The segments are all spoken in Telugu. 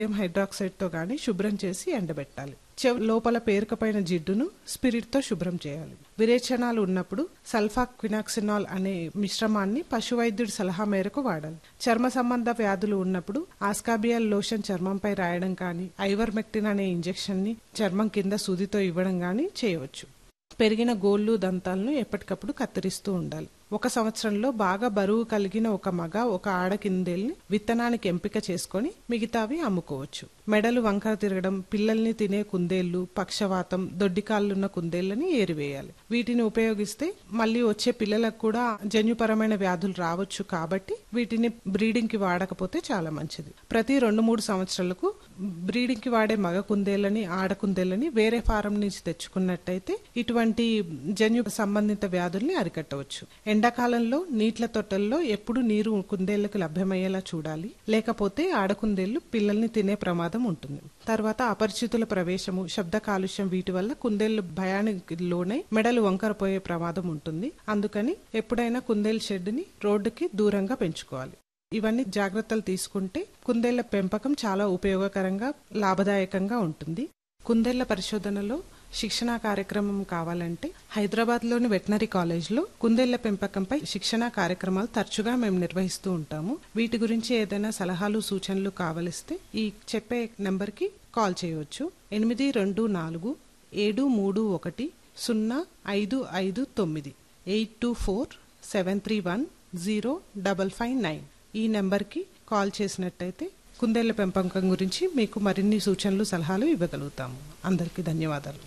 సోడియం హైడ్రాక్సైడ్తో కానీ శుభ్రం చేసి ఎండబెట్టాలి చెవి లోపల పేరుకపోయిన జిడ్డును స్పిరిట్తో శుభ్రం చేయాలి విరేచనాలు ఉన్నప్పుడు సల్ఫా క్వినాక్సినాల్ అనే మిశ్రమాన్ని పశువైద్యుడి సలహా మేరకు వాడాలి చర్మ సంబంధ వ్యాధులు ఉన్నప్పుడు ఆస్కాబియల్ లోషన్ చర్మంపై రాయడం కానీ ఐవర్మెక్టిన్ అనే ఇంజెక్షన్ ని చర్మం కింద సూదితో ఇవ్వడం కానీ చేయవచ్చు పెరిగిన గోళ్ళు దంతాలను ఎప్పటికప్పుడు కత్తిరిస్తూ ఉండాలి ఒక సంవత్సరంలో బాగా బరువు కలిగిన ఒక మగ ఒక ఆడ కిందేల్ని విత్తనానికి ఎంపిక చేసుకొని మిగతావి అమ్ముకోవచ్చు మెడలు వంకర తిరగడం పిల్లల్ని తినే కుందేళ్లు పక్షవాతం దొడ్డికాళ్ళున్న కుందేళ్లని ఏరివేయాలి వీటిని ఉపయోగిస్తే మళ్ళీ వచ్చే పిల్లలకు కూడా జన్యుపరమైన వ్యాధులు రావచ్చు కాబట్టి వీటిని బ్రీడింగ్ కి వాడకపోతే చాలా మంచిది ప్రతి రెండు మూడు సంవత్సరాలకు బ్రీడింగ్ కి వాడే మగ కుందేళ్లని ఆడ కుందేళ్లని వేరే ఫారం నుంచి తెచ్చుకున్నట్టయితే ఇటువంటి జన్యు సంబంధిత వ్యాధుల్ని అరికట్టవచ్చు ఎండాకాలంలో నీట్ల తొట్టల్లో ఎప్పుడు నీరు కుందేళ్లకు లభ్యమయ్యేలా చూడాలి లేకపోతే ఆడకుందేళ్లు పిల్లల్ని తినే ప్రమాదం ఉంటుంది తర్వాత అపరిచితుల ప్రవేశము శబ్ద కాలుష్యం వీటి వల్ల కుందేళ్లు భయానికి లోనై మెడలు వంకరపోయే ప్రమాదం ఉంటుంది అందుకని ఎప్పుడైనా కుందేలు షెడ్ని రోడ్డుకి దూరంగా పెంచుకోవాలి ఇవన్నీ జాగ్రత్తలు తీసుకుంటే కుందేళ్ల పెంపకం చాలా ఉపయోగకరంగా లాభదాయకంగా ఉంటుంది కుందేళ్ల పరిశోధనలో శిక్షణా కార్యక్రమం కావాలంటే హైదరాబాద్ లోని వెటనరీ కాలేజ్ లో కుందేళ్ల పెంపకంపై శిక్షణా కార్యక్రమాలు తరచుగా మేము నిర్వహిస్తూ ఉంటాము వీటి గురించి ఏదైనా సలహాలు సూచనలు కావలిస్తే ఈ చెప్పే నెంబర్ కి కాల్ చేయవచ్చు ఎనిమిది రెండు నాలుగు ఏడు మూడు ఒకటి సున్నా ఐదు ఐదు తొమ్మిది eight two four seven three one zero double five nine ఈ నెంబర్కి కాల్ చేసినట్టయితే కుందేళ్ల పెంపకం గురించి మీకు మరిన్ని సూచనలు సలహాలు ఇవ్వగలుగుతాము అందరికీ ధన్యవాదాలు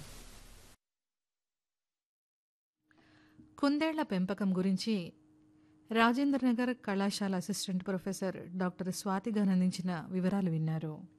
కుందేళ్ల పెంపకం గురించి రాజేంద్రనగర్ కళాశాల అసిస్టెంట్ ప్రొఫెసర్ డాక్టర్ స్వాతిగా అందించిన వివరాలు విన్నారు